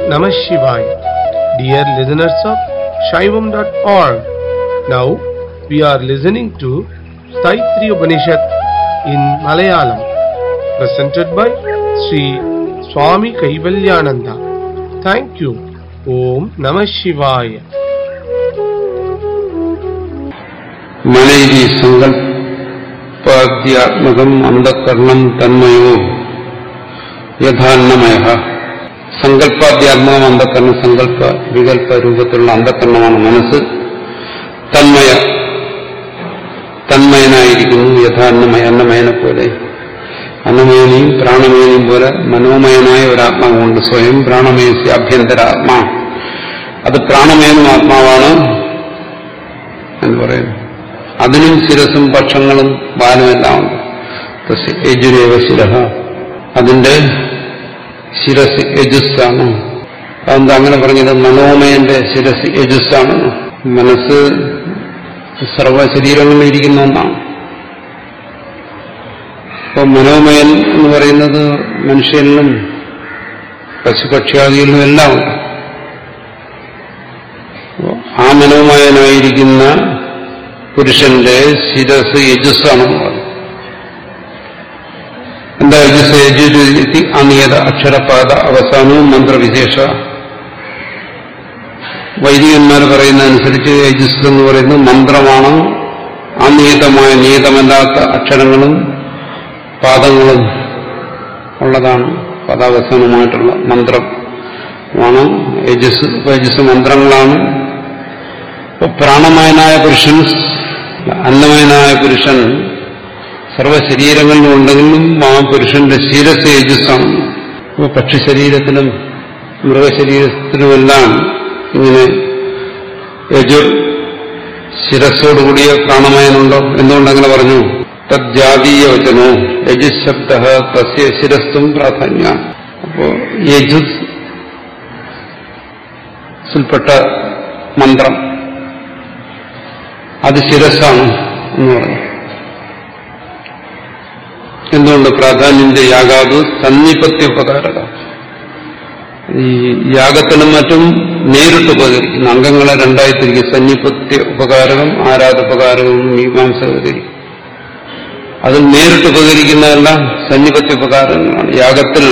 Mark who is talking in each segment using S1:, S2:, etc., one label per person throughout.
S1: Namah Shivaya. Dear listeners of Shaivam.org, now we are listening to Taittiriya Upanishad in Malayalam, presented by Sri Swami Kaivalyananda. Thank you. Om Namah Shivaya.
S2: മനൈതി സങ്കല്പാദ്യാത്മകം അന്ധകരണം തന്മയോ യഥാന്നമയ സങ്കല്പാദ്യാത്മകം അന്ധകരണം സങ്കല്പ വികല്പ രൂപത്തിലുള്ള അന്ധകരണമാണ് മനസ്സ് തന്മയ തന്മയനായിരിക്കുന്നു യഥാന്നമയ അന്നമയനെ പോലെ അന്നമയനെയും പ്രാണമയനെയും പോലെ മനോമയനായ ഒരാത്മാവുണ്ട് സ്വയം പ്രാണമയസ്യ ആഭ്യന്തരാത്മാ അത് പ്രാണമയനും ആത്മാവാണ് എന്ന് പറയുന്നു അതിനും ശിരസും പക്ഷങ്ങളും ബാലും എല്ലാം ഉണ്ട് തസ്യ യജുരേവ ശിരഹ അതിന്റെ ശിരസ് യജുസ്സാണ് അതെന്താ അങ്ങനെ പറഞ്ഞത് മനോമയന്റെ ശിരസ് യജുസ്സാണ് മനസ്സ് സർവ ശരീരങ്ങളിൽ ഇരിക്കുന്ന ഒന്നാണ് അപ്പൊ മനോമയൻ എന്ന് പറയുന്നത് മനുഷ്യനിലും പശുപക്ഷ്യാദികളിലും എല്ലാം ഉണ്ട് ആ മനോമയനായിരിക്കുന്ന പുരുഷന്റെ ശിരസ് യജസ്സാണെന്ന് പറഞ്ഞു എന്താ യജസ് യജുരുതി അനിയത അക്ഷരപാത അവസാനവും മന്ത്രവിശേഷ വൈദികന്മാർ പറയുന്നതനുസരിച്ച് യജസ് എന്ന് പറയുന്നത് മന്ത്രമാണ് അനിയതമായ നിയതമല്ലാത്ത അക്ഷരങ്ങളും പാദങ്ങളും ഉള്ളതാണ് പദാവസാനമായിട്ടുള്ള മന്ത്രമാണ് യജസ് യജസ് മന്ത്രങ്ങളാണ് ഇപ്പൊ പ്രാണമയനായ പുരുഷൻ അന്നമയനായ പുരുഷൻ സർവ്വശരീരങ്ങളിലും ഉണ്ടെങ്കിലും ആ പുരുഷന്റെ ശിരസ് യജസ്സാണ് ഇപ്പോൾ പക്ഷി ശരീരത്തിലും മൃഗശരീരത്തിലുമെല്ലാം ഇങ്ങനെ യജുർ ശിരസ്സോടുകൂടിയ പ്രാണമയനുണ്ടോ എന്തുകൊണ്ടങ്ങനെ പറഞ്ഞു തജ്ജാതീയ വചനോ യജുസ് ശബ്ദ തസ്യ ശിരസ്തും പ്രാധാന്യ അപ്പോ യജുസ് ിൽപ്പെട്ട മന്ത്രം അത് ശിരസ്സാണ് എന്ന് പറഞ്ഞു എന്തുകൊണ്ട് പ്രാധാന്യന്റെ യാഗാതു സന്നിപത്യ ഉപകാരക ഈ യാഗത്തിനും മറ്റും നേരിട്ട് ഉപകരിക്കുന്ന അംഗങ്ങളെ രണ്ടായി തിരിക്കും സന്നിപത്യ ഉപകാരകം ആരാധോപകാരകം മീമാംസകരിക്കും അതിൽ നേരിട്ട് ഉപകരിക്കുന്നതെല്ലാം സന്നിപത്യ ഉപകാരങ്ങളാണ് യാഗത്തിൽ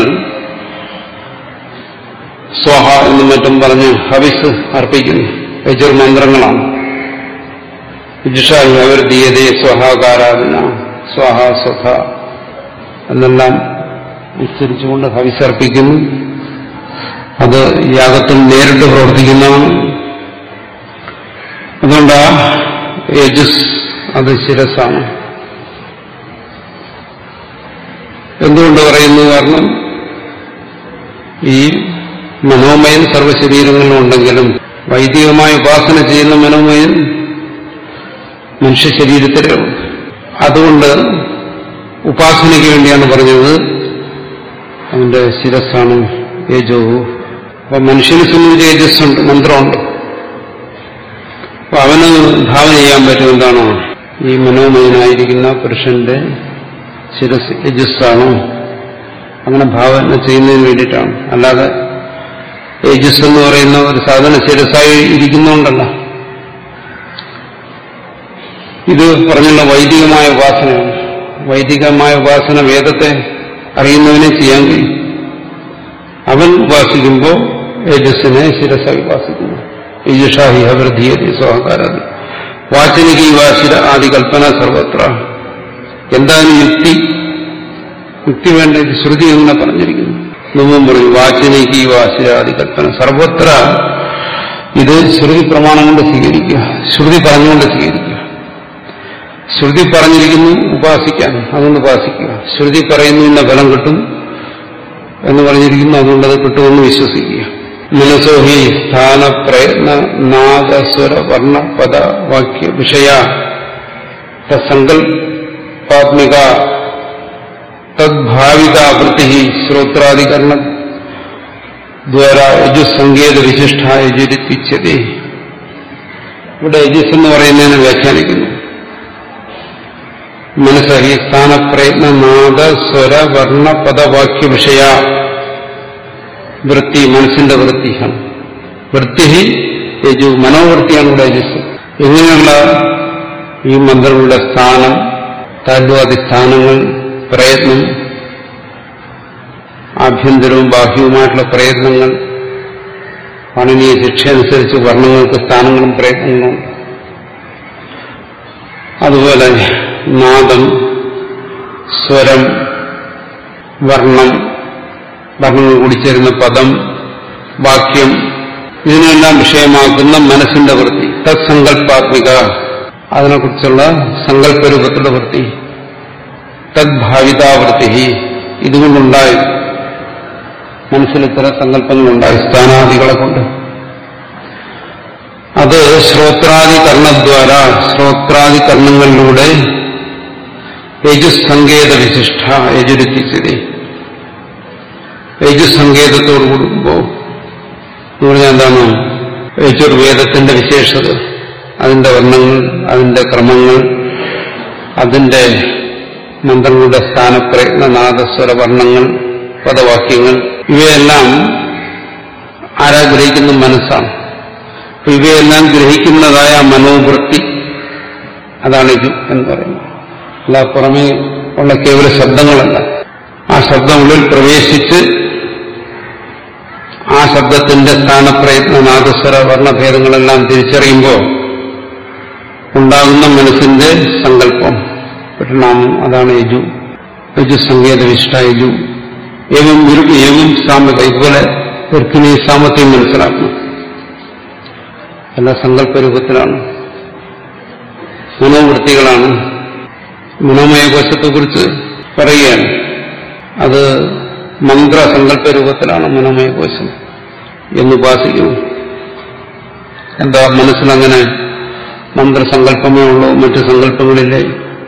S2: സ്വാഹ എന്നും മറ്റും പറഞ്ഞ് ഹവിസ് അർപ്പിക്കുന്നു യജുർ മന്ത്രങ്ങളാണ് വിജുഷായി അവർ ദീയതേ സ്വഹാകാരാധന സ്വാഹ സ്വധ എന്നെല്ലാം ഉച്ചരിച്ചുകൊണ്ട് ഹവിസർപ്പിക്കുന്നു അത് യാഗത്തിൽ നേരിട്ട് പ്രവർത്തിക്കുന്നതാണ് അതുകൊണ്ട് ആ യജുസ് അത് ശിരസാണ് എന്തുകൊണ്ട് പറയുന്നു കാരണം ഈ മനോമയൻ സർവ്വശരീരങ്ങളിലും ഉണ്ടെങ്കിലും വൈദികമായ ഉപാസന ചെയ്യുന്ന മനോമയൻ മനുഷ്യ ശരീരത്തിലുണ്ട് അതുകൊണ്ട് ഉപാസനയ്ക്ക് വേണ്ടിയാണ് പറഞ്ഞത് അവന്റെ ശിരസ്സാണ് യജോ അപ്പൊ മനുഷ്യനെ സംബന്ധിച്ച് യജസ്സുണ്ട് മന്ത്രമുണ്ട് അപ്പൊ അവന് ഭാവന ചെയ്യാൻ പറ്റും എന്താണോ ഈ മനോമയനായിരിക്കുന്ന പുരുഷന്റെ ശിരസ് യജസ്സാണ് അങ്ങനെ ഭാവന ചെയ്യുന്നതിന് വേണ്ടിയിട്ടാണ് അല്ലാതെ യജസ് എന്ന് പറയുന്ന ഒരു സാധന ശിരസായി ഇരിക്കുന്നുണ്ടല്ല ഇത് പറഞ്ഞുള്ള വൈദികമായ ഉപാസനയാണ് വൈദികമായ ഉപാസന വേദത്തെ അറിയുന്നവനെ ചെയ്യാൻ കഴിയും അവൻ ഉപാസിക്കുമ്പോൾ യജസ്സിനെ ശിരസ ഉപാസിക്കുന്നു യജുഷാഹി അവൃദ്ധിയതി സ്വാകാരാതി വാചനിക വാശിര ആദി കൽപ്പന സർവത്ര എന്താണ് യുക്തി യുക്തി വേണ്ട ഇത് ശ്രുതി എങ്ങനെ പറഞ്ഞിരിക്കുന്നു മുമ്പും പറഞ്ഞു വാചനിക വാശിര ആദി കൽപ്പന സർവത്ര ഇത് ശ്രുതി പ്രമാണം കൊണ്ട് സ്വീകരിക്കുക ശ്രുതി പറഞ്ഞുകൊണ്ട് സ്വീകരിക്കുക ശ്രുതി പറഞ്ഞിരിക്കുന്നു ഉപാസിക്കാൻ അതുകൊണ്ട് ഉപാസിക്കുക ശ്രുതി പറയുന്നു ഇന്ന ഫലം കിട്ടും എന്ന് പറഞ്ഞിരിക്കുന്നു അതുകൊണ്ട് അത് കിട്ടുമെന്ന് വിശ്വസിക്കുക മനസ്സോഹി സ്ഥാന പ്രയത്ന നാദസ്വര വർണ്ണ പദ വാക്യ വിഷയ തസങ്കൽപാത്മിക തദ്ഭാവിക വൃത്തി ശ്രോത്രാധികരണ ദ്വാര യജുസങ്കേത വിശിഷ്ട യജുരിപ്പിച്ചതേ ഇവിടെ യജുസ് എന്ന് പറയുന്നതിനെ വ്യാഖ്യാനിക്കുന്നു മനസ്സഹി സ്ഥാനപ്രയത്ന നാദ സ്വര വർണ്ണ പദവാക്യ വിഷയ വൃത്തി മനസ്സിന്റെ വൃത്തിയാണ് വൃത്തി യജു മനോവൃത്തിയാണ് ഇവിടെ യജസ് ഇങ്ങനെയുള്ള ഈ മന്ത്രങ്ങളുടെ സ്ഥാനം താൽവാദിസ്ഥാനങ്ങൾ പ്രയത്നം ആഭ്യന്തരവും ബാഹ്യവുമായിട്ടുള്ള പ്രയത്നങ്ങൾ പണിനീയ ശിക്ഷ അനുസരിച്ച് വർണ്ണങ്ങൾക്ക് സ്ഥാനങ്ങളും പ്രയത്നങ്ങളും അതുപോലെ നാദം സ്വരം വർണ്ണം വർണ്ണങ്ങൾ കൂടിച്ചേരുന്ന പദം വാക്യം ഇതിനെല്ലാം വിഷയമാക്കുന്ന മനസ്സിന്റെ വൃത്തി തത്സങ്കല്പാത്മിക അതിനെക്കുറിച്ചുള്ള സങ്കല്പരൂപത്തിലുള്ള വൃത്തി തദ്ഭാവിതാവൃത്തി ഇതുകൊണ്ടുണ്ടായി മനസ്സിൽ ഇത്തരം സങ്കല്പങ്ങളുണ്ടായി സ്ഥാനാദികളെ കൊണ്ട് അത് ശ്രോത്രാദി കർണദ്വാര ശ്രോത്രാദി കർണങ്ങളിലൂടെ യജുസങ്കേത വിശിഷ്ട യജുരുത്തിസ്ഥിതി യജുസങ്കേതത്തോടു കൂടുമ്പോൾ എന്ന് പറഞ്ഞാൽ എന്താണ് യജുർവേദത്തിന്റെ വിശേഷത അതിന്റെ വർണ്ണങ്ങൾ അതിന്റെ ക്രമങ്ങൾ അതിന്റെ മന്ത്രങ്ങളുടെ സ്ഥാനപ്രയത്ന നാദസ്വര വർണ്ണങ്ങൾ പദവാക്യങ്ങൾ ഇവയെല്ലാം ആരാ ഗ്രഹിക്കുന്ന മനസ്സാണ് അപ്പൊ ഇവയെല്ലാം ഗ്രഹിക്കുന്നതായ മനോവൃത്തി അതാണ് ഇത് എന്ന് പറയുന്നത് അല്ല പുറമേ ഉള്ള കേവല ശബ്ദങ്ങളല്ല ആ ശബ്ദം ഉള്ളിൽ പ്രവേശിച്ച് ആ ശബ്ദത്തിന്റെ സ്ഥാനപ്രയത്ന നാദസ്വര വർണ്ണഭേദങ്ങളെല്ലാം തിരിച്ചറിയുമ്പോൾ ഉണ്ടാകുന്ന മനസ്സിന്റെ സങ്കല്പം പരിണാമം അതാണ് യജു യജു സങ്കേത വിഷ്ട യജു ഏവം ഗുരു ഏവം സാമ്യത ഇതുപോലെ ഒരിക്കലും ഈ സാമത്യം മനസ്സിലാക്കണം എല്ലാ സങ്കല്പരൂപത്തിലാണ് മനോവൃത്തികളാണ് മനോമയകോശത്തെക്കുറിച്ച് പറയുകയാണ് അത് മന്ത്രസങ്കല്പ രൂപത്തിലാണ് മനോമയകോശം എന്നുപാസിക്കുന്നു എന്താ മനസ്സിലങ്ങനെ മന്ത്രസങ്കല്പമേ ഉള്ളൂ മറ്റു സങ്കല്പങ്ങളില്ലേ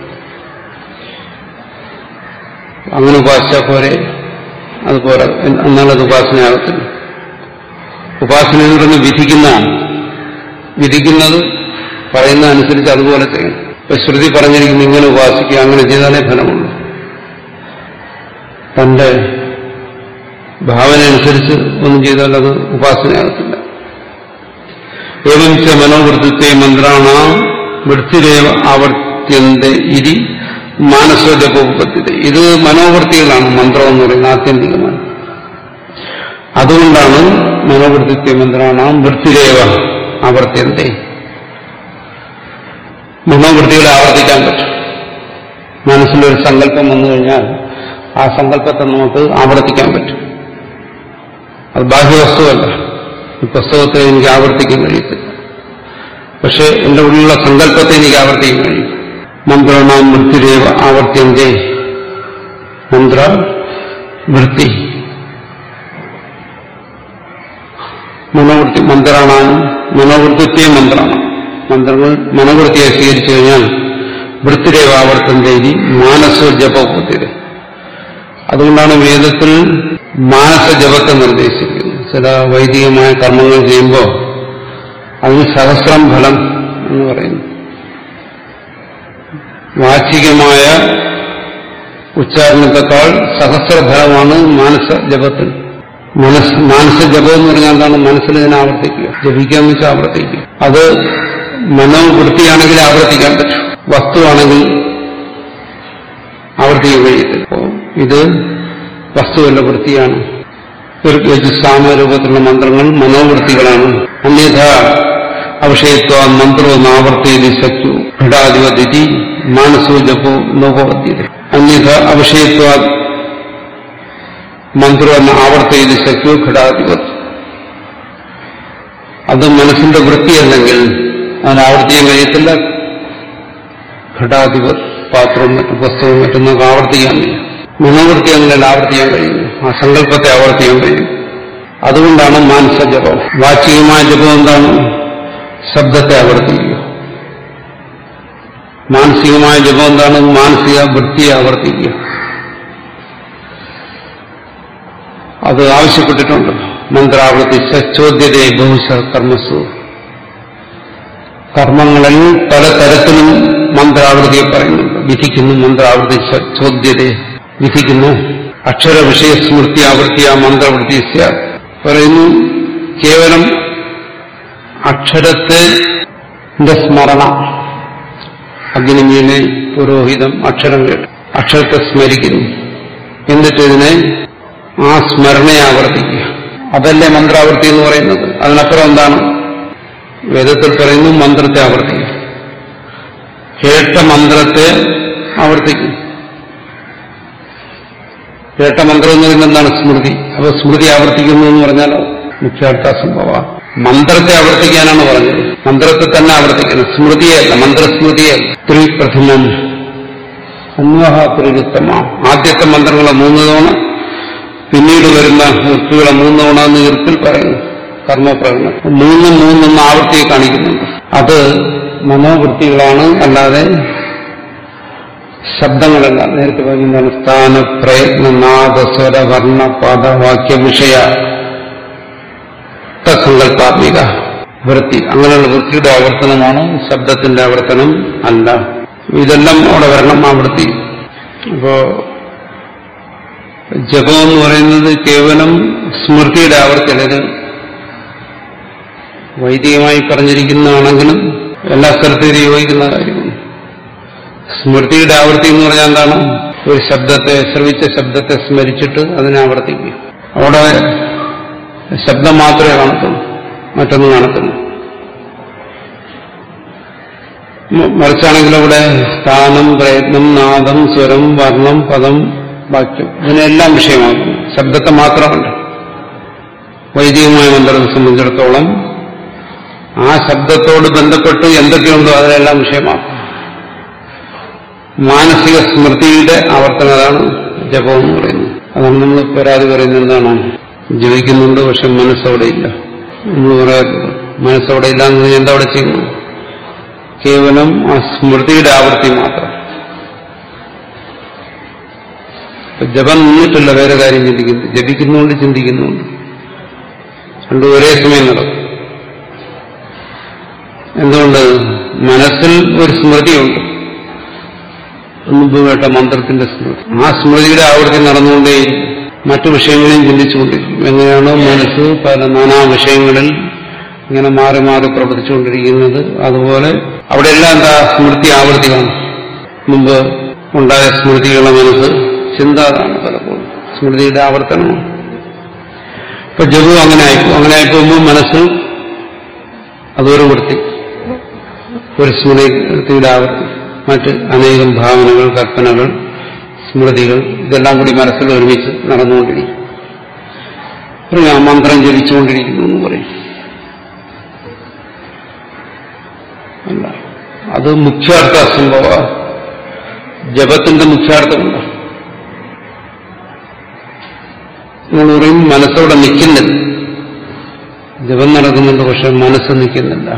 S2: അങ്ങനെ ഉപാസിച്ചാൽ പോരെ അതുപോലെ എന്നാലത് ഉപാസനയാകത്തില്ല ഉപാസന എന്ന് പറയുന്നത് വിധിക്കുന്നതാണ് വിധിക്കുന്നത് പറയുന്ന അനുസരിച്ച് അതുപോലെ ചെയ്യണം ഇപ്പൊ ശ്രുതി പറഞ്ഞിരിക്കുന്നു ഇങ്ങനെ ഉപാസിക്കുക അങ്ങനെ ചെയ്താലേ ഫലമുള്ളൂ തന്റെ ഭാവന അനുസരിച്ച് ഒന്നും ചെയ്താൽ അത് ഉപാസനയാകത്തില്ല ഏവം ച മനോവൃത്തിത്തെ മന്ത്രാണ വൃത്തിരേവ ആവർത്യന്ത ഇരി മാനസോജപത്തിത ഇത് മനോവൃത്തികളാണ് മന്ത്രം എന്ന് പറയുന്നത് ആത്യന്തികമാണ് അതുകൊണ്ടാണ് മനോവൃത്തിത്തെ മന്ത്രാണ വൃത്തിരേവ ആവർത്യന്ത മനോവൃത്തികളെ ആവർത്തിക്കാൻ പറ്റും മനസ്സിലൊരു സങ്കല്പം വന്നു കഴിഞ്ഞാൽ ആ സങ്കല്പത്തെ നമുക്ക് ആവർത്തിക്കാൻ പറ്റും അത് ബാഹ്യവസ്തുവല്ല ഈ പുസ്തകത്തെ എനിക്ക് ആവർത്തിക്കാൻ കഴിയത്തില്ല പക്ഷെ എന്റെ ഉള്ളിലുള്ള സങ്കല്പത്തെ എനിക്ക് ആവർത്തിക്കാൻ കഴിയും മന്ത്രണാം വൃത്തിരേവ ആവർത്യന്തേ മന്ത്ര വൃത്തി മനോവൃത്തി മന്ത്രാണാം മനോവൃത്തിത്വേ മന്ത്രാണ് മന്ത്രങ്ങൾ മനോവൃത്തിയെ സ്വീകരിച്ചു കഴിഞ്ഞാൽ വൃത്തിരേവ ആവർത്തന്തേരി മാനസോ ജപവൃത്തിര അതുകൊണ്ടാണ് വേദത്തിൽ മാനസജപത്തെ നിർദ്ദേശിക്കുന്നത് ചില വൈദികമായ കർമ്മങ്ങൾ ചെയ്യുമ്പോൾ അതിന് സഹസ്രം ഫലം എന്ന് പറയുന്നു വാചികമായ ഉച്ചാരണത്തെക്കാൾ സഹസ്രഫലമാണ് മാനസ ജപത്തിൽ മനസ് മാനസ ജപം എന്ന് പറഞ്ഞാൽ എന്താണ് മനസ്സിൽ ഇതിനെ ആവർത്തിക്കുക ജപിക്കുക എന്ന് വെച്ചാൽ ആവർത്തിക്കുക അത് മനോവൃത്തിയാണെങ്കിൽ ആവർത്തിക്കാൻ പറ്റും വസ്തുവാണെങ്കിൽ ആവർത്തിക്കാൻ കഴിയത്തില്ല അപ്പോ ഇത് വസ്തുവല്ല വൃത്തിയാണ് ഒരു യജുസാമ രൂപത്തിലുള്ള മന്ത്രങ്ങൾ മനോവൃത്തികളാണ് അന്യഥ അവിഷയത്വ മന്ത്രവും ആവർത്തിയത് ശക്തു ഘടാധിപതി മാനസോ ജപോ നോപവദ്യത അന്യഥ അവിഷയത്വ മന്ത്രം ആവർത്തിയത് ശക്തു ഘടാധിപത് അത് മനസ്സിന്റെ വൃത്തിയല്ലെങ്കിൽ അതിന് ആവർത്തിക്കാൻ കഴിയത്തില്ല ഘടാധിപത് പാത്രവും മറ്റും പുസ്തകവും മറ്റും നമുക്ക് ആവർത്തിക്കാൻ കഴിയും മനോവൃത്തി അങ്ങനെ ആവർത്തിക്കാൻ കഴിയും ആ സങ്കല്പത്തെ ആവർത്തിക്കാൻ കഴിയും അതുകൊണ്ടാണ് മാനസ ജപം വാചികമായ ജപം എന്താണ് ശബ്ദത്തെ ആവർത്തിക്കുക മാനസികമായ ജപം എന്താണ് മാനസിക വൃത്തിയെ ആവർത്തിക്കുക അത് ആവശ്യപ്പെട്ടിട്ടുണ്ട് മന്ത്രാവൃത്തി സച്ചോദ്യതയെ ബഹുശ കർമ്മസു കർമ്മങ്ങളിൽ പലതരത്തിലും മന്ത്രാവൃതിയെ പറയുന്നുണ്ട് വിധിക്കുന്നു മന്ത്രാവൃത്തി ചോദ്യതയെ വിധിക്കുന്നു അക്ഷര വിഷയ സ്മൃതി ആവൃത്തിയ മന്ത്രവൃത്തി പറയുന്നു കേവലം അക്ഷരത്തെ സ്മരണ അഗ്നിമീനെ പുരോഹിതം അക്ഷരം കേട്ടു അക്ഷരത്തെ സ്മരിക്കുന്നു എന്നിട്ട് ഇതിനെ ആ സ്മരണയെ ആവർത്തിക്കുക അതല്ലേ മന്ത്രാവർത്തി എന്ന് പറയുന്നത് അതിനപ്പുറം എന്താണ് വേദത്തിൽ പറയുന്നു മന്ത്രത്തെ ആവർത്തിക്കുക കേട്ട മന്ത്രത്തെ ആവർത്തിക്കും കേട്ട മന്ത്രം എന്ന് പറയുന്നത് എന്താണ് സ്മൃതി അപ്പൊ സ്മൃതി ആവർത്തിക്കുന്നു എന്ന് പറഞ്ഞാലോ മുഖ്യാർത്ഥ സംഭവ മന്ത്രത്തെ ആവർത്തിക്കാനാണ് പറഞ്ഞത് മന്ത്രത്തെ തന്നെ ആവർത്തിക്കുന്നത് സ്മൃതിയല്ല മന്ത്രസ്മൃതിയല്ല ത്രിപ്രഥമം അന്വഹ ത്രിരുത്തമ ആദ്യത്തെ മന്ത്രങ്ങളെ മൂന്ന് തവണ പിന്നീട് വരുന്ന വൃത്തികളെ മൂന്ന് തവണ എന്ന് ഈർപ്പിൽ പറയുന്നു കർമ്മപ്രകടനം മൂന്നും മൂന്നൊന്ന് ആവർത്തി കാണിക്കുന്നുണ്ട് അത് മനോവൃത്തികളാണ് അല്ലാതെ ശബ്ദങ്ങളല്ല നേരത്തെ പറയുന്നതാണ് സ്ഥാന പ്രയത്ന നാദ സ്വര വർണ്ണ പദ വാക്യ വിഷയ സങ്കല്പാത്മിക വൃത്തി അങ്ങനെയുള്ള വൃത്തിയുടെ ആവർത്തനമാണ് ശബ്ദത്തിന്റെ ആവർത്തനം അല്ല ഇതെല്ലാം അവിടെ വരണം ആ വൃത്തി അപ്പോ ജപം എന്ന് പറയുന്നത് കേവലം സ്മൃതിയുടെ ആവർത്തനം ഇത് വൈദികമായി പറഞ്ഞിരിക്കുന്നതാണെങ്കിലും എല്ലാ സ്ഥലത്തും ഇത് യോജിക്കുന്ന കാര്യമാണ് സ്മൃതിയുടെ ആവൃത്തി എന്ന് പറഞ്ഞാൽ എന്താണ് ഒരു ശബ്ദത്തെ ശ്രവിച്ച ശബ്ദത്തെ സ്മരിച്ചിട്ട് അതിനെ ആവർത്തിക്കുക അവിടെ ശബ്ദം മാത്രമേ കാണത്തുള്ളൂ മറ്റൊന്നും കാണത്തില്ല മ- മറിച്ചാണെങ്കിൽ അവിടെ സ്ഥാനം പ്രയത്നം നാദം സ്വരം വർണ്ണം പദം വാക്യം ഇതിനെല്ലാം വിഷയമാകും ശബ്ദത്തെ മാത്രമല്ല വൈദികമായ മന്ത്രത്തെ സംബന്ധിച്ചിടത്തോളം ആ ശബ്ദത്തോട് ബന്ധപ്പെട്ട് എന്തൊക്കെയുണ്ടോ അതിനെല്ലാം വിഷയമാക്കും മാനസിക സ്മൃതിയുടെ ആവർത്തനം അതാണ് ജപം എന്ന് പറയുന്നത് അതാണ് നമ്മൾ പരാതി പറയുന്നത് എന്താണ് ജപിക്കുന്നുണ്ട് പക്ഷെ മനസ്സവിടെ ഇല്ല നമ്മൾ പറയാറുണ്ട് മനസ്സവിടെ ഇല്ല എന്ന് പറഞ്ഞാൽ എന്താ അവിടെ ചെയ്യുന്നു കേവലം ആ സ്മൃതിയുടെ ആവൃത്തി മാത്രം ഇപ്പൊ ജപം നിന്നിട്ടില്ല വേറെ കാര്യം ചിന്തിക്കുന്നു ജപിക്കുന്നുണ്ട് ചിന്തിക്കുന്നുണ്ട് രണ്ടും ഒരേ സമയം നടക്കും എന്തുകൊണ്ട് മനസ്സിൽ ഒരു സ്മൃതിയുണ്ട് മുമ്പ് കേട്ട മന്ത്രത്തിന്റെ സ്മൃതി ആ സ്മൃതിയുടെ ആവൃത്തി നടന്നുകൊണ്ടേ മറ്റു വിഷയങ്ങളെയും ചിന്തിച്ചുകൊണ്ടിരിക്കും എങ്ങനെയാണോ മനസ്സ് പല നാനാ വിഷയങ്ങളിൽ ഇങ്ങനെ മാറി മാറി പ്രവർത്തിച്ചുകൊണ്ടിരിക്കുന്നത് അതുപോലെ അവിടെയെല്ലാം എന്താ സ്മൃതി ആവൃത്തി കാണും മുമ്പ് ഉണ്ടായ സ്മൃതികളുടെ മനസ്സ് ചിന്ത അതാണ് പലപ്പോഴും സ്മൃതിയുടെ ആവർത്തനമാണ് ഇപ്പൊ ജപു അങ്ങനെ ആയിപ്പോ അങ്ങനെ ആയിപ്പോകുമ്പോൾ മനസ്സിൽ അതൊരു വൃത്തി ഒരു സ്മൃതിയുടെ ആവർത്തി മറ്റ് അനേകം ഭാവനകൾ കൽപ്പനകൾ സ്മൃതികൾ ഇതെല്ലാം കൂടി മനസ്സിൽ ഒരുമിച്ച് നടന്നുകൊണ്ടിരിക്കും പറയും, ആ മന്ത്രം ജപിച്ചുകൊണ്ടിരിക്കുന്നു എന്ന് പറയും അല്ല അത് മുഖ്യാർത്ഥ അസംഭവ ജപത്തിന്റെ മുഖ്യാർത്ഥമുണ്ട് നമ്മൾ പറയും മനസ്സവിടെ നിൽക്കുന്നില്ല ജപം നടക്കുന്നുണ്ട് പക്ഷെ മനസ്സ് നിൽക്കുന്നില്ല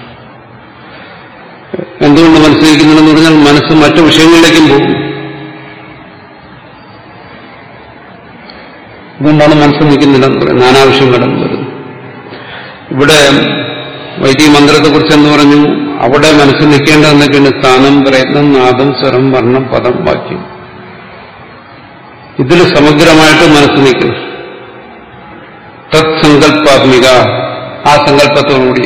S2: എന്തുകൊണ്ട് മനസ്സ് നിൽക്കുന്നില്ലെന്ന് പറഞ്ഞാൽ മനസ്സ് മറ്റു വിഷയങ്ങളിലേക്കും പോകും അതുകൊണ്ടാണ് മനസ്സ് നിൽക്കുന്നില്ലെന്ന് പറയുന്നത് നാനാ വിഷയം കടന്നു വരുന്നു ഇവിടെ വൈദിക മന്ത്രത്തെക്കുറിച്ച് എന്ന് പറഞ്ഞു അവിടെ മനസ്സ് നിൽക്കേണ്ടത് എന്തൊക്കെയാണ് സ്ഥാനം പ്രയത്നം നാദം സ്വരം വർണ്ണം പദം വാക്യം ഇതിൽ സമഗ്രമായിട്ട് മനസ്സ് നിൽക്കുന്നു തത് സങ്കല്പാത്മിക ആ സങ്കല്പത്തോടുകൂടി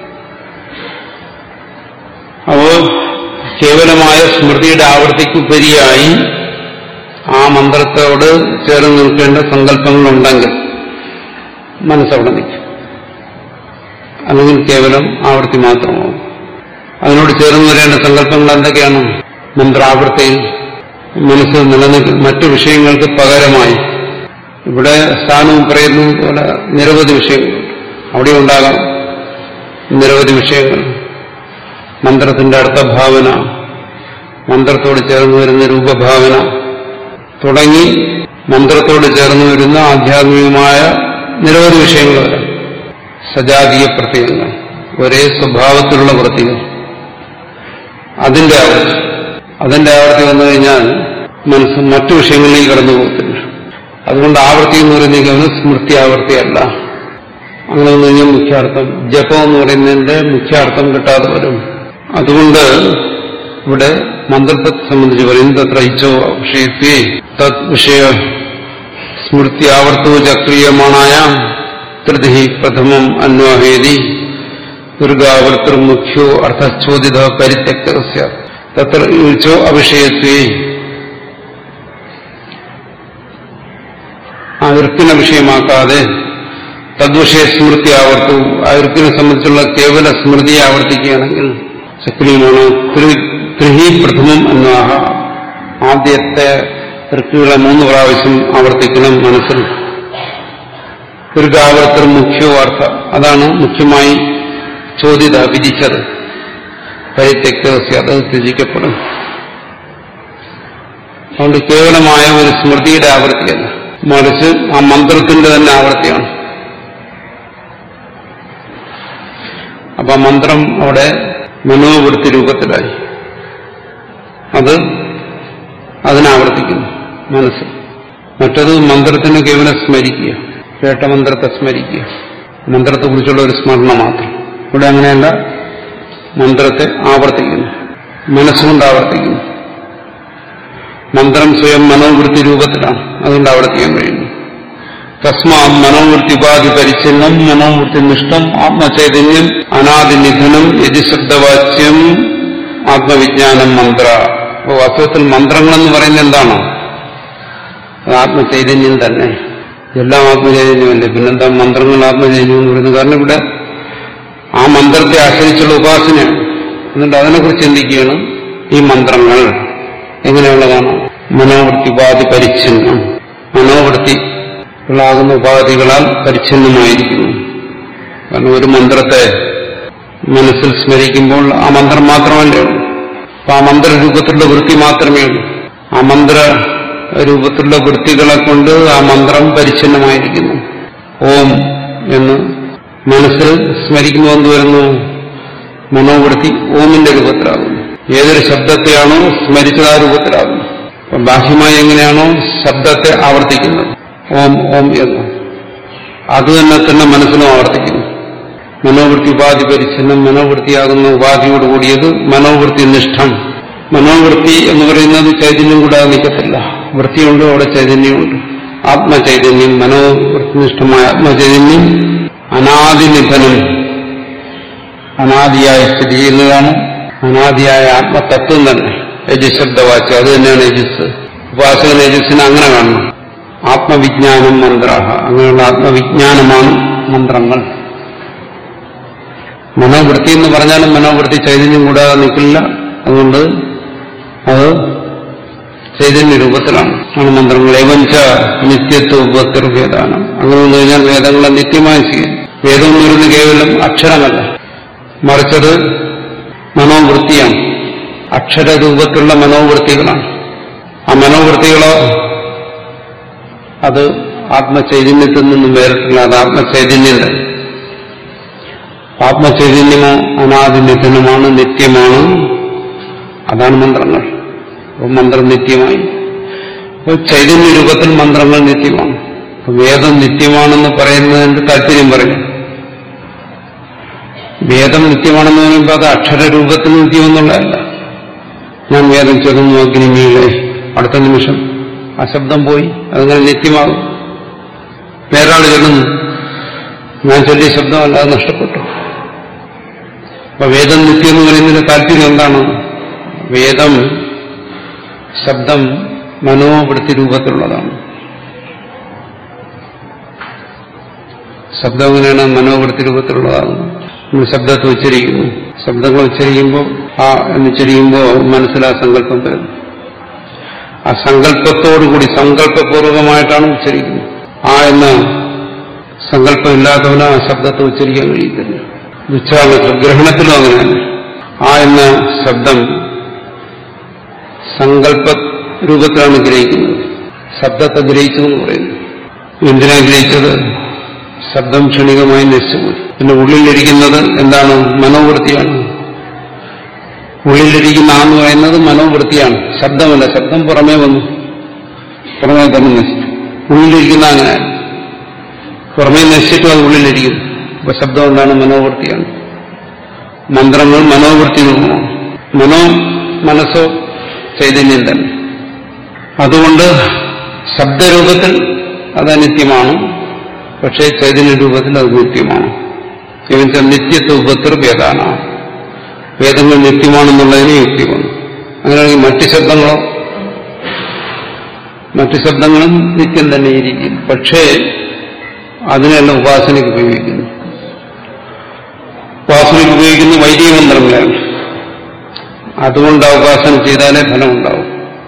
S2: അപ്പോ കേവലമായ സ്മൃതിയുടെ ആവൃത്തിക്കുപരിയായി ആ മന്ത്രത്തോട് ചേർന്ന് നിൽക്കേണ്ട സങ്കല്പങ്ങളുണ്ടെങ്കിൽ മനസ്സവിടെ നിൽക്കും അല്ലെങ്കിൽ കേവലം ആവൃത്തി മാത്രമാവും അതിനോട് ചേർന്ന് വരേണ്ട സങ്കല്പങ്ങൾ എന്തൊക്കെയാണ് മന്ത്രാവൃത്തിയിൽ മനസ്സ് നിലനിൽക്കുന്ന മറ്റു വിഷയങ്ങൾക്ക് പകരമായി ഇവിടെ സ്ഥാനവും പ്രയത്നവും പോലെ നിരവധി വിഷയങ്ങളുണ്ട് അവിടെ ഉണ്ടാകാം നിരവധി വിഷയങ്ങൾ മന്ത്രത്തിന്റെ അർത്ഥഭാവന മന്ത്രത്തോട് ചേർന്ന് വരുന്ന രൂപഭാവന തുടങ്ങി മന്ത്രത്തോട് ചേർന്ന് വരുന്ന ആധ്യാത്മികമായ നിരവധി വിഷയങ്ങൾ വരാം സജാതീയ പ്രത്യയങ്ങൾ ഒരേ സ്വഭാവത്തിലുള്ള വൃത്തികൾ അതിന്റെ ആവർത്തി അതിന്റെ ആവർത്തി വന്നു കഴിഞ്ഞാൽ മനസ്സ് മറ്റു വിഷയങ്ങളിലേക്ക് കടന്നു പോകത്തില്ല അതുകൊണ്ട് ആവർത്തി എന്ന് പറയുന്നത് സ്മൃതി ആവർത്തിയല്ല അങ്ങനെ വന്നു കഴിഞ്ഞാൽ മുഖ്യാർത്ഥം ജപം എന്ന് പറയുന്നതിന്റെ മുഖ്യാർത്ഥം കിട്ടാതെ വരും അതുകൊണ്ട് ഇവിടെ മന്ത്രത്തെ സംബന്ധിച്ച് പറയുന്നത് തത്ര ഇച്ഛോ വിഷയത്തെ തത് വിഷയ സ്മൃതി ആവർത്തവും ചക്രീയമാണായ ത്രിധി പ്രഥമം അന്വാഹേതി ദുർഗാവർത്തൃമുഖ്യോ അർത്ഥചോദിത പരിത്യക്ത തത്ര യുച്ചോ അവിഷയത്വേ ആ ഇർക്കിനെ വിഷയമാക്കാതെ തദ്വിഷയ സ്മൃതി ആവർത്തവും ആ ഇർക്കിനെ സംബന്ധിച്ചുള്ള കേവല സ്മൃതിയെ ആവർത്തിക്കുകയാണെങ്കിൽ ശക്തിയുമാണ് ത്രിഹി പ്രഥമം അന്വാഹ ആദ്യത്തെ ഋക്കുകളെ മൂന്ന് പ്രാവശ്യം ആവർത്തിക്കണം മനസ്സിൽ ദുർഗാവർത്തർ മുഖ്യോ അർത്ഥ അതാണ് മുഖ്യമായി ചോദ്യത വിധിച്ചത് പരിത്യക്തസ്യ അത് ത്യജിക്കപ്പെടും അതുകൊണ്ട് കേവലമായ ഒരു സ്മൃതിയുടെ ആവൃത്തിയല്ല മറിച്ച് ആ മന്ത്രത്തിന്റെ തന്നെ ആവൃത്തിയാണ് അപ്പൊ ആ മന്ത്രം അവിടെ മനോവൃത്തി രൂപത്തിലായി അത് അതിനാവർത്തിക്കുന്നു മനസ്സ് മറ്റത് മന്ത്രത്തിന് കേവലം സ്മരിക്കുക കേട്ട മന്ത്രത്തെ സ്മരിക്കുക മന്ത്രത്തെക്കുറിച്ചുള്ള ഒരു സ്മരണ മാത്രം ഇവിടെ അങ്ങനെയല്ല മന്ത്രത്തെ ആവർത്തിക്കുന്നു മനസ്സുകൊണ്ട് ആവർത്തിക്കുന്നു മന്ത്രം സ്വയം മനോവൃത്തി രൂപത്തിലാണ് അതുകൊണ്ട് ആവർത്തിക്കാൻ കഴിയുന്നു തസ്മാ മനോവൃത്തി ഉപാധി പരിച്ഛിന്നം മനോവൃത്തി നിഷ്ഠം ആത്മചൈതന്യം അനാദിനിധനം യതിശബ്ദവാച്യം ആത്മവിജ്ഞാനം മന്ത്ര അപ്പോൾ വാസ്തവത്തിൽ മന്ത്രങ്ങളെന്ന് പറയുന്നത് എന്താണ് അത് ആത്മചൈതന്യം തന്നെ എല്ലാം ആത്മചൈതന്യമല്ലേ പിന്നെന്താ മന്ത്രങ്ങൾ ആത്മചൈതന്യം എന്ന് പറയുന്നത് കാരണം ഇവിടെ ആ മന്ത്രത്തെ ആശ്രയിച്ചുള്ള ഉപാസനയാണ് എന്നിട്ട് അതിനെക്കുറിച്ച് ചിന്തിക്കുകയാണ് ഈ മന്ത്രങ്ങൾ എങ്ങനെയുള്ളതാണ് മനോവൃത്തി ഉപാധി പരിച്ഛിന്നം മനോവൃത്തി ാകുന്ന ഉപാധികളാൽ പരിച്ഛിന്നമായിരിക്കുന്നു കാരണം ഒരു മന്ത്രത്തെ മനസ്സിൽ സ്മരിക്കുമ്പോൾ ആ മന്ത്രം മാത്രമല്ലേ ഉള്ളൂ അപ്പൊ ആ മന്ത്രരൂപത്തിലുള്ള വൃത്തി മാത്രമേ ഉള്ളൂ ആ മന്ത്ര രൂപത്തിലുള്ള വൃത്തികളെ കൊണ്ട് ആ മന്ത്രം പരിച്ഛിന്നമായിരിക്കുന്നു ഓം എന്ന് മനസ്സിൽ സ്മരിക്കുമ്പോൾ എന്ത് വരുന്നു മനോവൃത്തി ഓമിന്റെ രൂപത്തിലാകുന്നു ഏതൊരു ശബ്ദത്തെയാണോ സ്മരിച്ചത് ആ രൂപത്തിലാകുന്നു അപ്പൊ ബാഹ്യമായി എങ്ങനെയാണോ ശബ്ദത്തെ ആവർത്തിക്കുന്നത് ഓം ഓം എന്ന് അത് തന്നെ തന്നെ മനസ്സിലും ആവർത്തിക്കുന്നു മനോവൃത്തി ഉപാധി പരിച്ഛിന്നം മനോവൃത്തിയാകുന്ന ഉപാധിയോട് കൂടിയത് മനോവൃത്തി നിഷ്ഠം മനോവൃത്തി എന്ന് പറയുന്നത് ചൈതന്യം കൂടാതെ നിൽക്കത്തില്ല വൃത്തിയുണ്ട് അവിടെ ചൈതന്യമുണ്ട് ആത്മചൈതന്യം മനോവൃത്തിനിഷ്ഠമായ ആത്മചൈതന്യം അനാദിനിധനം അനാദിയായ സ്ഥിതി ചെയ്യുന്നതാണ് അനാദിയായ ആത്മതത്വം തന്നെ യജശബ്ദവാച്യം അത് തന്നെയാണ് യജസ് ഉപാസകൻ യജസ്സിനെ അങ്ങനെ കാണണം ആത്മവിജ്ഞാനം മന്ത്ര അങ്ങനെയുള്ള ആത്മവിജ്ഞാനമാണ് മന്ത്രങ്ങൾ മനോവൃത്തി എന്ന് പറഞ്ഞാലും മനോവൃത്തി ചൈതന്യം കൂടാതെ നിൽക്കില്ല അതുകൊണ്ട് അത് ചൈതന്യ രൂപത്തിലാണ് ആണ് മന്ത്രങ്ങൾ ഏവഞ്ച നിത്യത്വ ഉപത്തിർവേദാനം അങ്ങനെ വന്നു കഴിഞ്ഞാൽ വേദങ്ങളെ നിത്യമായി സ്വീകരിക്കും വേദം എന്ന് പറയുന്നത് കേവലം അക്ഷരമല്ല മറിച്ചത് മനോവൃത്തിയാണ് അക്ഷരരൂപത്തിലുള്ള മനോവൃത്തികളാണ് ആ മനോവൃത്തികളോ അത് ആത്മചൈതന്യത്തിൽ നിന്നും വേറിട്ടുള്ള അത് ആത്മചൈതന്യം തന്നെ ആത്മചൈതന്യമോ അനാദിനിധനമാണ് നിത്യമാണ് അതാണ് മന്ത്രങ്ങൾ അപ്പോൾ മന്ത്രം നിത്യമായി അപ്പോൾ ചൈതന്യ രൂപത്തിൽ മന്ത്രങ്ങൾ നിത്യമാണ് അപ്പോൾ വേദം നിത്യമാണെന്ന് പറയുന്നതിന്റെ താല്പര്യം പറയും വേദം നിത്യമാണെന്ന് പറയുമ്പോൾ അത് അക്ഷരരൂപത്തിൽ നിത്യമെന്നുള്ളതല്ല ഞാൻ വേദം ചെറുന്നു അഗ്നിമീളെ അടുത്ത നിമിഷം ആ ശബ്ദം പോയി അതങ്ങനെ നിത്യമാകും വേറൊരാൾ ചൊല്ലുന്നു ഞാൻ ചൊല്ലിയ ശബ്ദമല്ല അത് നഷ്ടപ്പെട്ടു അപ്പൊ വേദം നിത്യം എന്ന് പറയുന്നതിന്റെ താല്പര്യം എന്താണ് വേദം ശബ്ദം മനോവൃത്തി രൂപത്തിലുള്ളതാണ് ശബ്ദം എങ്ങനെയാണ് മനോവൃത്തി രൂപത്തിലുള്ളതാണ് നമ്മൾ ശബ്ദത്തെ ഉച്ചരിക്കുന്നു ശബ്ദങ്ങൾ ഉച്ചരിക്കുമ്പോൾ ആ എന്നുച്ചരിക്കുമ്പോൾ മനസ്സിൽ ആ സങ്കല്പം വരുന്നു ആ സങ്കല്പത്തോടുകൂടി സങ്കല്പപൂർവമായിട്ടാണ് ഉച്ചരിക്കുന്നത് ആ എന്ന സങ്കല്പമില്ലാത്തവന് ആ ശബ്ദത്തെ ഉച്ചരിക്കാൻ കഴിയത്തില്ല ഉച്ചാരണത്തിൽ ഗ്രഹണത്തിലും അങ്ങനെയാണ് ആ എന്ന ശബ്ദം സങ്കല്പ രൂപത്തിലാണ് ഗ്രഹിക്കുന്നത് ശബ്ദത്തെ ഗ്രഹിച്ചതെന്ന് പറയുന്നു എന്തിനാ ഗ്രഹിച്ചത് ശബ്ദം ക്ഷണികമായി നശിച്ചുപോയി പിന്നെ ഉള്ളിലിരിക്കുന്നത് എന്താണ് മനോവൃത്തിയാണ് ഉള്ളിലിരിക്കുന്ന ആ എന്ന് പറയുന്നത് മനോവൃത്തിയാണ് ശബ്ദമല്ല ശബ്ദം പുറമേ വന്നു പുറമേ തന്നെ നശിച്ചു ഉള്ളിലിരിക്കുന്ന അങ്ങനെ പുറമേ നശിച്ചിട്ടും അത് ഉള്ളിലിരിക്കുന്നു അപ്പൊ ശബ്ദം എന്താണ് മനോവൃത്തിയാണ് മന്ത്രങ്ങൾ മനോവൃത്തി രൂപമാണ് മനോ മനസ്സോ ചൈതന്യം തന്നെ അതുകൊണ്ട് ശബ്ദരൂപത്തിൽ അത് അനിത്യമാണ് പക്ഷേ ചൈതന്യ രൂപത്തിൽ അത് നിത്യമാണ് എന്നുവെച്ചാൽ നിത്യത്വ ഉപത്ര വേദാണ് വേദങ്ങൾ നിത്യമാണെന്നുള്ളതിന് യുക്തി വന്നു അങ്ങനെയാണെങ്കിൽ മറ്റ് ശബ്ദങ്ങളോ മറ്റ് ശബ്ദങ്ങളും നിത്യം തന്നെ ഇരിക്കും പക്ഷേ അതിനെല്ലാം ഉപാസനയ്ക്ക് ഉപയോഗിക്കുന്നു ഉപാസനയ്ക്ക് ഉപയോഗിക്കുന്ന വൈദിക മന്ത്രങ്ങളാണ് അതുകൊണ്ട് ആ ഉപാസന ചെയ്താലേ ഫലം ഉണ്ടാവും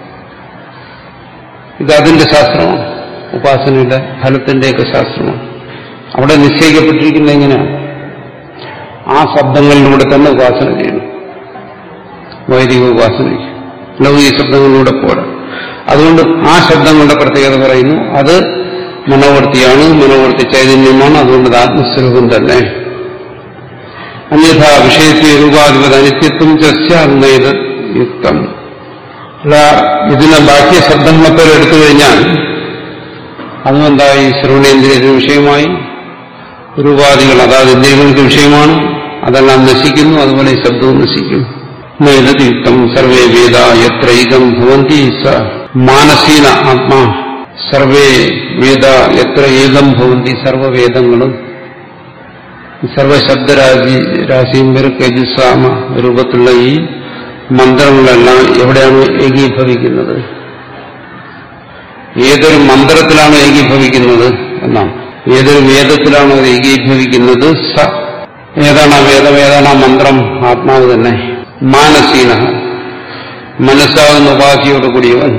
S2: ഇത് അതിന്റെ ശാസ്ത്രമാണ് ഉപാസനയുടെ ഫലത്തിന്റെയൊക്കെ ശാസ്ത്രമാണ് അവിടെ നിശ്ചയിക്കപ്പെട്ടിരിക്കുന്നത് എങ്ങനെയാണ് ആ ശബ്ദങ്ങളിലൂടെ തന്നെ ഉപാസന ചെയ്യണം വൈദിക ഉപാസനയ്ക്ക് ലൗകിക ശബ്ദങ്ങളിലൂടെ പോരാ അതുകൊണ്ട് ആ ശബ്ദങ്ങളുടെ പ്രത്യേകത പറയുന്നു അത് മനോവൃത്തിയാണ് മനോവൃത്തി ചൈതന്യമാണ് അതുകൊണ്ട് അത് ആത്മസ്വരൂപം തന്നെ അന്യഥാ വിഷയത്തെ രൂപാധിപത അനിത്യത്വം ചർച്ച അന്നേത് യുക്തം അല്ല ഇതിനെ ബാഹ്യ ശബ്ദങ്ങളൊക്കെ എടുത്തു കഴിഞ്ഞാൽ അതുമെന്തായി ശ്രവണേന്ദ്രിയത്തിന് വിഷയമായി രൂപാദികൾ അതാത് ഇന്ദ്രിയങ്ങൾക്ക് വിഷയമാണ് അതെല്ലാം നശിക്കുന്നു അതുപോലെ ഈ ശബ്ദവും നശിക്കുന്നു നൈതത് യുക്തം സർവേ വേദ എത്രൈകം ഭവന്തി സ മാനസീന ആത്മാ സർവേ വേദ എത്ര ഏകം ഭവന്തി സർവവേദങ്ങളും സർവശബ്ദരാജി രാശിയും വരെ കജുസാമ രൂപത്തിലുള്ള ഈ മന്ത്രങ്ങളെല്ലാം എവിടെയാണ് ഏകീഭവിക്കുന്നത് ഏതൊരു മന്ത്രത്തിലാണ് ഏകീഭവിക്കുന്നത് എന്നാണ് ഏതൊരു വേദത്തിലാണ് അത് ഏകീഭവിക്കുന്നത് സ ഏതാണ് ആ വേദം ഏതാണ് ആ മന്ത്രം ആത്മാവ് തന്നെ മാനസീന മനസ്സാകുന്ന ഉപാധിയോട് കൂടിയവൻ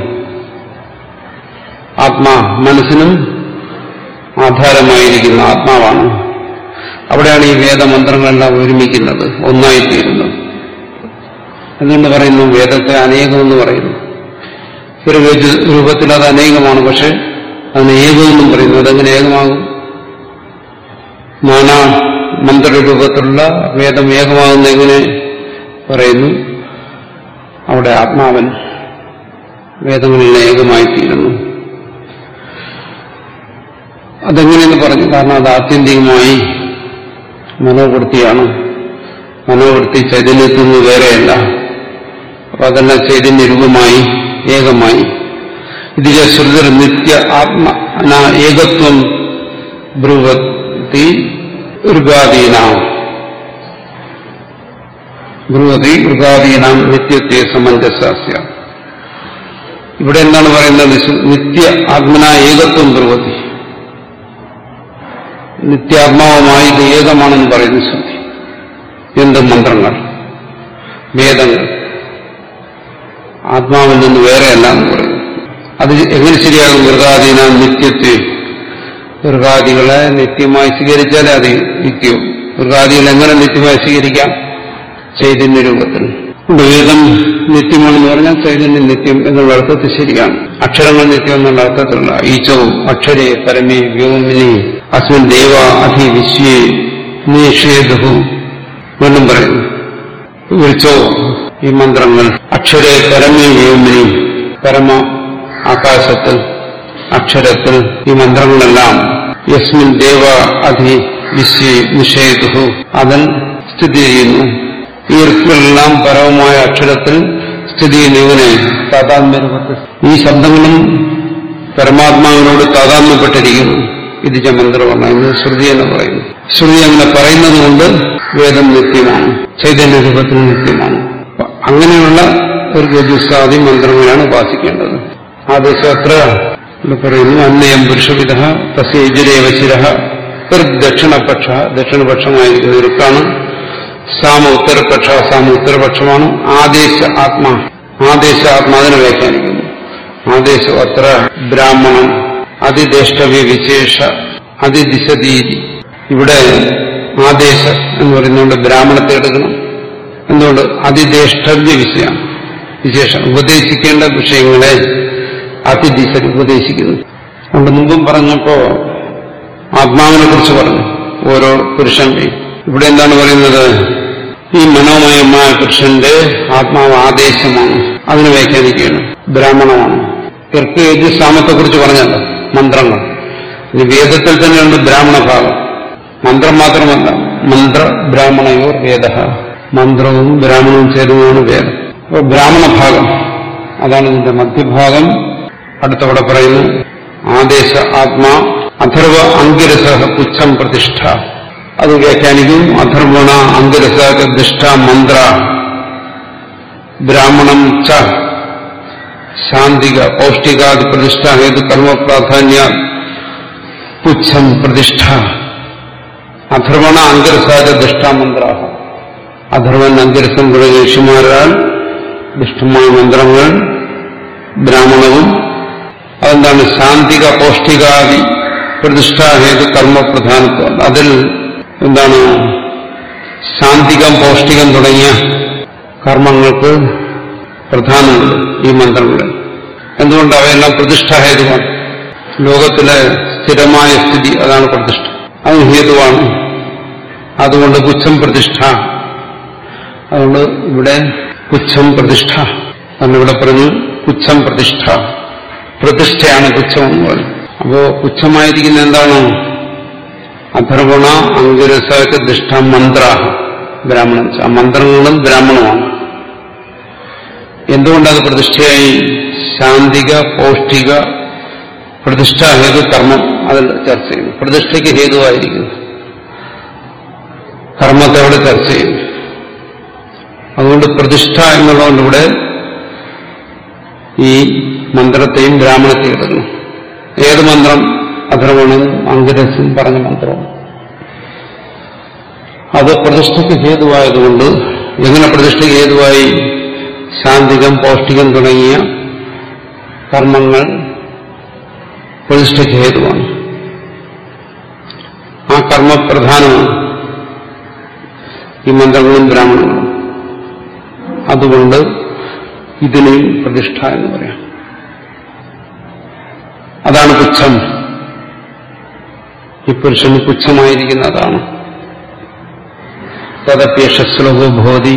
S2: ആത്മാ മനസ്സിനും ആധാരമായിരിക്കുന്ന ആത്മാവാണ് അവിടെയാണ് ഈ വേദമന്ത്രങ്ങളെല്ലാം ഒരുമിക്കുന്നത് ഒന്നായിത്തീരുന്നത് എന്നുകൊണ്ട് പറയുന്നു വേദത്തെ അനേകമെന്ന് പറയുന്നു ഒരു രൂപത്തിൽ അത് അനേകമാണ് പക്ഷെ അതിന് ഏകമെന്നും പറയുന്നു അതെങ്ങനെ ഏകമാകും നാനാ മന്ത്രരൂപത്തിലുള്ള വേദം ഏകമാകുന്ന എങ്ങനെ പറയുന്നു അവിടെ ആത്മാവൻ വേദങ്ങളിൽ ഏകമായിത്തീരുന്നു അതെങ്ങനെയെന്ന് പറഞ്ഞു കാരണം അത് ആത്യന്തികമായി മനോവൃത്തിയാണ് മനോവൃത്തി ചൈതന്യത്തിൽ നിന്ന് വേറെയല്ല അപ്പൊ അതെല്ലാം ചൈതന്യ രൂപമായി ഏകമായി ഇതിൽ ശ്രുതർ നിത്യ ആത്മ ഏകത്വം ബ്രുവത്തി ഋഗാദീനാം ബ്രുവതി ഋഗാദീനാം നിത്യത്തെ സമഞ്ജസാസ്യ ഇവിടെ എന്താണ് പറയുന്നത് നിത്യ ആത്മന ഏകത്വം ബ്രുവതി നിത്യാത്മാവുമായി ഇത് ഏകമാണെന്ന് പറയുന്നു ശ്രുതി എന്ത് മന്ത്രങ്ങൾ വേദങ്ങൾ ആത്മാവിൽ നിന്ന് വേറെയല്ല എന്ന് പറയുന്നു അത് എങ്ങനെ ശരിയാകും മൃഗാദീന നിത്യത്വം മൃഗാദികളെ നിത്യമായി സ്വീകരിച്ചാലേ അത് നിത്യവും മൃഗാദികൾ എങ്ങനെ നിത്യമായി സ്വീകരിക്കാം ചൈതന്യ രൂപത്തിൽ വേദം നിത്യമാണെന്ന് പറഞ്ഞാൽ ചൈതന്യം നിത്യം എന്നുള്ള അർത്ഥത്തിൽ ശരിയാണ് അക്ഷരങ്ങൾ നിത്യം എന്നുള്ള അർത്ഥത്തിലുള്ള ഈച്ചവും അക്ഷരേ പരമേ വ്യോമിനി അസ്മിൻ ദേവ അധി വിശ്വേ നിഷേധവും വീണ്ടും പറയുന്നു വിളിച്ചോ ഈ മന്ത്രങ്ങൾ അക്ഷരേ പരമേ വ്യോമിനി പരമ ആകാശത്തിൽ അക്ഷരത്തിൽ ഈ മന്ത്രങ്ങളെല്ലാം യസ്മിൻ ദേവ അധി വിശ്വേ നിഷേധു അതിൽ സ്ഥിതി ചെയ്യുന്നു ഈ ഇർക്കുകളെല്ലാം പരമമായ അക്ഷരത്തിൽ സ്ഥിതി ചെയ്യുന്നവനെ താതാത്മ്യരൂപത്തിൽ ഈ ശബ്ദങ്ങളും പരമാത്മാവിനോട് താതാത്മ്യപ്പെട്ടിരിക്കുന്നു ഇത് മന്ത്രമാണ് എന്ന് ശ്രുതി എന്ന് പറയുന്നു ശ്രുതി അങ്ങനെ പറയുന്നത് കൊണ്ട് വേദം നിത്യമാണ് ചൈതന്യ രൂപത്തിൽ നിത്യമാണ് അങ്ങനെയുള്ള ഒരു ഗജുസ്വാദി മന്ത്രങ്ങളാണ് ഉപാസിക്കേണ്ടത് ആദേശം അത്ര പറയുന്നു അന്നയം പുരുഷവിധ തസ്യജരേവ ശിര ദക്ഷിണപക്ഷ ദക്ഷിണപക്ഷമായിരിക്കുന്ന ഇറുക്കാണ് സാമ ഉത്തരപക്ഷ സാമ ഉത്തരപക്ഷമാണ് ആദേശ ആത്മാ ആദേശ ആത്മാവിനെ വ്യാഖ്യാനിക്കുന്നു ആദേശം അത്ര ബ്രാഹ്മണൻ അതിദേഷ്ടവ്യ വിശേഷ അതിദിശതീരി ഇവിടെ ആദേശ എന്ന് പറയുന്നതുകൊണ്ട് ബ്രാഹ്മണത്തെ എടുക്കണം എന്തുകൊണ്ട് അതിദേഷ്ടവ്യ വിഷയം വിശേഷം ഉപദേശിക്കേണ്ട വിഷയങ്ങളെ അതിദിശ ഉപദേശിക്കുന്നു അതുകൊണ്ട് മുമ്പും പറഞ്ഞപ്പോ ആത്മാവിനെ കുറിച്ച് പറഞ്ഞു ഓരോ പുരുഷന്റെയും ഇവിടെ എന്താണ് പറയുന്നത് ഈ മനോമയമായ പുരുഷന്റെ ആത്മാവ് ആദേശമാണ് അതിന് വ്യാഖ്യാനിക്കുകയാണ് ബ്രാഹ്മണമാണ് ഇർക്ക് യജുസാമത്തെ കുറിച്ച് പറഞ്ഞല്ലോ മന്ത്രങ്ങൾ ഇനി വേദത്തിൽ തന്നെയുണ്ട് ബ്രാഹ്മണ ഭാഗം മന്ത്രം മാത്രമല്ല മന്ത്ര ബ്രാഹ്മണയോർ വേദ മന്ത്രവും ബ്രാഹ്മണവും ചേരുന്നതാണ് വേദം അപ്പോൾ ബ്രാഹ്മണ ഭാഗം അതാണ് ഇതിന്റെ മധ്യഭാഗം അടുത്തവിടെ പറയുന്നു ആദേശ ആത്മാ അഥർവ അങ്കിരസ പുച്ഛം പ്രതിഷ്ഠ അത് വ്യാഖ്യാനിക്കും അഥർവണ അങ്കിരസ ദിഷ്ട മന്ത്ര ബ്രാഹ്മണം ച ശാന്തിക പൗഷ്ടികാദി പ്രതിഷ്ഠ ഹേതു കർമ്മ പ്രാധാന്യ പുച്ഛം പ്രതിഷ്ഠ അഥർവണ അങ്കിരസാച ദിഷ്ടാമന്ത്ര അഥർവൻ അങ്കിരസം തുടങ്ങിയ ഋഷിമാരാൽ ദുഷ്ടമായ മന്ത്രങ്ങൾ ബ്രാഹ്മണവും അതെന്താണ് ശാന്തിക പൗഷ്ടികാദി പ്രതിഷ്ഠ ഹേതു കർമ്മ പ്രധാനത്വം അതിൽ എന്താണ് ശാന്തികം പൗഷ്ടികം തുടങ്ങിയ കർമ്മങ്ങൾക്ക് പ്രധാനമുണ്ട് ഈ മന്ത്രങ്ങളിൽ എന്തുകൊണ്ട് അവയെല്ലാം പ്രതിഷ്ഠാഹേതുവാണ് ലോകത്തിലെ സ്ഥിരമായ സ്ഥിതി അതാണ് പ്രതിഷ്ഠ അത് ഹേതുവാണ് അതുകൊണ്ട് പുച്ഛം പ്രതിഷ്ഠ അതുകൊണ്ട് ഇവിടെ പുച്ഛം പ്രതിഷ്ഠ അന്നിവിടെ പറഞ്ഞു പുച്ഛം പ്രതിഷ്ഠ പ്രതിഷ്ഠയാണ് പുച്ഛം എന്ന് പറഞ്ഞു അപ്പോ പുച്ഛമായിരിക്കുന്ന എന്താണ് അഥർവണ അങ്കുരസ ദിഷ്ട മന്ത്ര ബ്രാഹ്മണൻ ആ മന്ത്രങ്ങളും ബ്രാഹ്മണമാണ് എന്തുകൊണ്ടത് പ്രതിഷ്ഠയായി ശാന്തിക പൗഷ്ടിക പ്രതിഷ്ഠ ഹേതു കർമ്മം അതിൽ ചർച്ച ചെയ്യുന്നു പ്രതിഷ്ഠയ്ക്ക് ഹേതുവായിരിക്കുന്നു കർമ്മത്തെ അവിടെ ചർച്ച ചെയ്യുന്നു അതുകൊണ്ട് പ്രതിഷ്ഠ എന്നുള്ളതുകൊണ്ട് ഇവിടെ ഈ മന്ത്രത്തെയും ബ്രാഹ്മണത്തെയും എടുക്കണം ഏത് മന്ത്രം അധർവണനും അങ്കിരസും പറഞ്ഞ മന്ത്രമാണ് അത് പ്രതിഷ്ഠയ്ക്ക് ഹേതുവായതുകൊണ്ട് എങ്ങനെ പ്രതിഷ്ഠയ്ക്ക് ഹേതുവായി ശാന്തികം പൗഷ്ടികം തുടങ്ങിയ കർമ്മങ്ങൾ പ്രതിഷ്ഠയ്ക്ക് ഹേതുവാണ് ആ കർമ്മപ്രധാനമാണ് ഈ മന്ത്രങ്ങളും ബ്രാഹ്മണങ്ങളും അതുകൊണ്ട് ഇതിനെയും പ്രതിഷ്ഠ എന്ന് പറയാം അതാണ് പുച്ഛം ഈ പുരുഷന് പുച്ഛമായിരിക്കുന്ന അതാണ് തദപ്യേഷ ശ്ലോകോ ഭവതി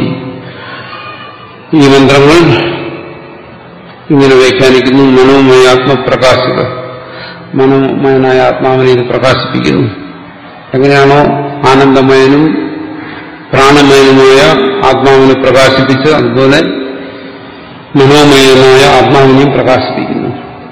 S2: ഈ മന്ത്രങ്ങൾ ഇങ്ങനെ വ്യാഖ്യാനിക്കുന്നു മനോമയ ആത്മപ്രകാശിക മനോമയനായ ആത്മാവിനെ ഇത് പ്രകാശിപ്പിക്കുന്നു എങ്ങനെയാണോ ആനന്ദമയനും പ്രാണമയനുമായ ആത്മാവിനെ പ്രകാശിപ്പിച്ച് അതുപോലെ മനോമയനായ ആത്മാവിനെയും പ്രകാശിപ്പിക്കുന്നു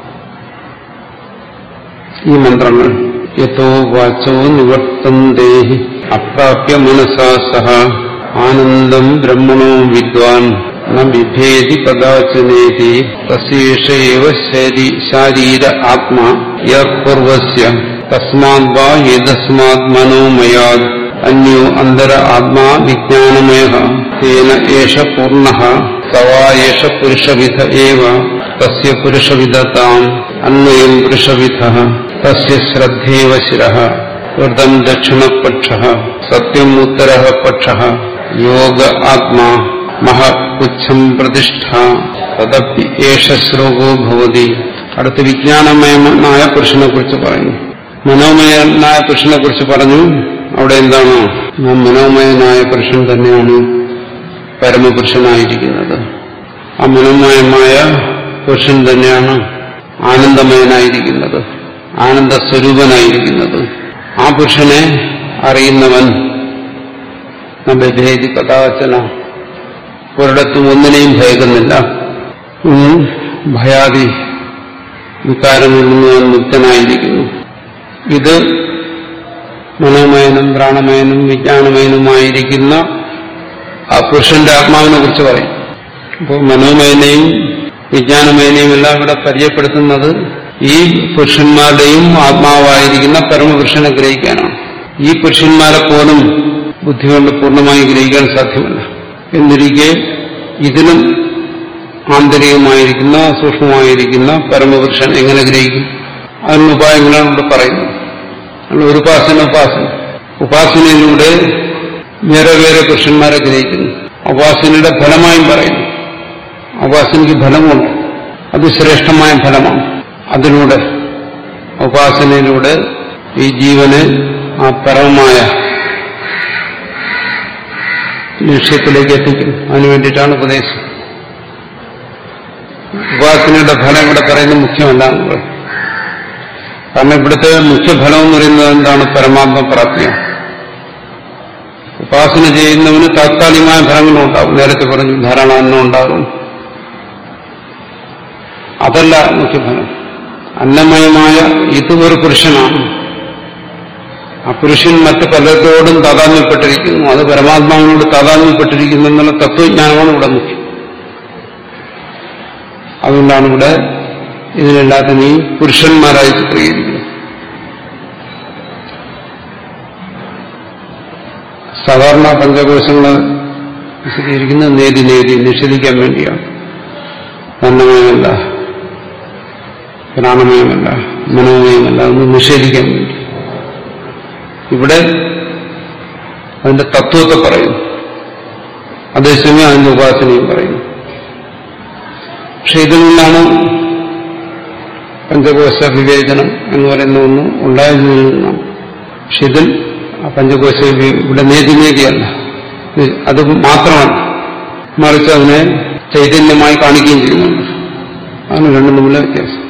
S2: ഈ മന്ത്രങ്ങൾ യഥോ വാചോ നിവർത്തന്തേ അപ്രാപ്യ മനസാ സഹ ആനന്ദം ബ്രഹ്മണോ വിദ്വാൻ ന വിഭേദി കഥാചനേതി തസ്യേഷ ശാരീര ആത്മാ യർപൂർവസ്യ തസ്മാത് വാ ഏതസ്മാത് മനോമയാത് അന്യോ അന്തര ആത്മാ വിജ്ഞാനമയ തേന ഏഷ പൂർണ്ണ സവായേഷ പുരുഷവിധ ഏവ തസ്യ പുരുഷവിധതാം അന്വയം പുരുഷവിധ തസ്യ ശ്രദ്ധേവ ശിര വൃതം ദക്ഷിണപക്ഷ സത്യം ഉത്തര പക്ഷ യോഗ ആത്മാ മഹപുച്ഛം പ്രതിഷ്ഠ തദപ്പി ഏഷ ശ്ലോകോ ഭവതി അടുത്ത് വിജ്ഞാനമയനായ പുരുഷനെ കുറിച്ച് പറയുന്നു മനോമയനായ പുരുഷനെ കുറിച്ച് പറഞ്ഞു അവിടെ എന്താണ് നാം മനോമയനായ പുരുഷൻ തന്നെയാണ് പരമപുരുഷനായിരിക്കുന്നത് ആ മനോമയമായ പുരുഷൻ തന്നെയാണ് ആനന്ദമയനായിരിക്കുന്നത് ആനന്ദസ്വരൂപനായിരിക്കുന്നത് ആ പുരുഷനെ അറിയുന്നവൻ നബേദി കഥാചന ഒരിടത്തും ഒന്നിനെയും ഭയക്കുന്നില്ല ഉം ഭയാദി വികാരങ്ങളിൽ നിന്ന് അവൻ മുക്തനായിരിക്കുന്നു ഇത് മനോമയനും പ്രാണമയനും വിജ്ഞാനമയനുമായിരിക്കുന്ന ആ പുരുഷന്റെ ആത്മാവിനെ കുറിച്ച് പറയും അപ്പോൾ മനോമയനെയും വിജ്ഞാനമയനെയും എല്ലാം ഇവിടെ പരിചയപ്പെടുത്തുന്നത് ഈ പുരുഷന്മാരുടെയും ആത്മാവായിരിക്കുന്ന പരമപുരുഷനെ ഗ്രഹിക്കാനാണ് ഈ പുരുഷന്മാരെ പോലും ബുദ്ധി കൊണ്ട് പൂർണ്ണമായി ഗ്രഹിക്കാൻ സാധ്യമല്ല എന്നിരിക്കെ ഇതിനും ആന്തരികമായിരിക്കുന്ന സൂക്ഷ്മമായിരിക്കുന്ന പരമപുരുഷൻ എങ്ങനെ ഗ്രഹിക്കും അതിനുള്ള ഉപായങ്ങളാണ് ഇവിടെ പറയുന്നത് നമ്മൾ ഒരു ഉപാസന ഉപാസന ഉപാസനയിലൂടെ വേറെ വേറെ പുരുഷന്മാരെ ഗ്രഹിക്കുന്നു ഉപാസനയുടെ ഫലമായും പറയുന്നു ഉപാസനയ്ക്ക് ഫലമുണ്ട് അത് ശ്രേഷ്ഠമായ ഫലമാണ് അതിലൂടെ ഉപാസനയിലൂടെ ഈ ജീവന് ആ പരമമായ ലക്ഷ്യത്തിലേക്ക് എത്തിക്കുന്നു അതിനു വേണ്ടിയിട്ടാണ് ഉപദേശം ഉപാസനയുടെ ഫലം ഇവിടെ പറയുന്നത് മുഖ്യമല്ല എന്ന് പറയും കാരണം ഇവിടുത്തെ മുഖ്യഫലം എന്ന് പറയുന്നത് എന്താണ് പരമാത്മ പ്രാപ്തിയാണ് ഉപാസന ചെയ്യുന്നവന് താത്കാലികമായ ഫലങ്ങളും ഉണ്ടാകും നേരത്തെ പറഞ്ഞു ധാരാളം അന്നം ഉണ്ടാകും അതല്ല മുഖ്യഫലം അന്നമയമായ ഇത് ഒരു പുരുഷനാണ് ആ പുരുഷൻ മറ്റ് പലരോടും താതാത്മ്യപ്പെട്ടിരിക്കുന്നു അത് പരമാത്മാവിനോട് താതാത്മ്യപ്പെട്ടിരിക്കുന്നു എന്നുള്ള തത്വജ്ഞാനമാണ് ഇവിടെ മുഖ്യം അതുകൊണ്ടാണ് ഇവിടെ ഇതിനെല്ലാത്തിനെയും പുരുഷന്മാരായി ചിത്രീകരിക്കുന്നത് സാധാരണ പഞ്ചകോശങ്ങൾ വിശദീകരിക്കുന്നത് നേതി നേതി നിഷേധിക്കാൻ വേണ്ടിയാണ് അന്നമയമല്ല പ്രാണമയമല്ല മനോമയമല്ല ഒന്ന് നിഷേധിക്കാൻ വേണ്ടി ഇവിടെ അതിന്റെ തത്വത്തെ പറയുന്നു അതേസമയം അതിന്റെ ഉപാസനയും പറയുന്നു പക്ഷെ ഇതിൽ നിന്നാണ് പഞ്ചകോശ വിവേചനം എന്ന് പറയുന്ന ഒന്ന് ഉണ്ടായതിൽ നിന്നാണ് പക്ഷെ ഇതിൽ ആ പഞ്ചകോശ വിവേ- ഇവിടെ നേതിനേതിയല്ല ഇത് അത് മാത്രമല്ല മറിച്ച് അതിനെ ചൈതന്യമായി കാണിക്കുകയും ചെയ്യുന്നുണ്ട് അതാണ് രണ്ടും തമ്മിലെ വ്യത്യാസം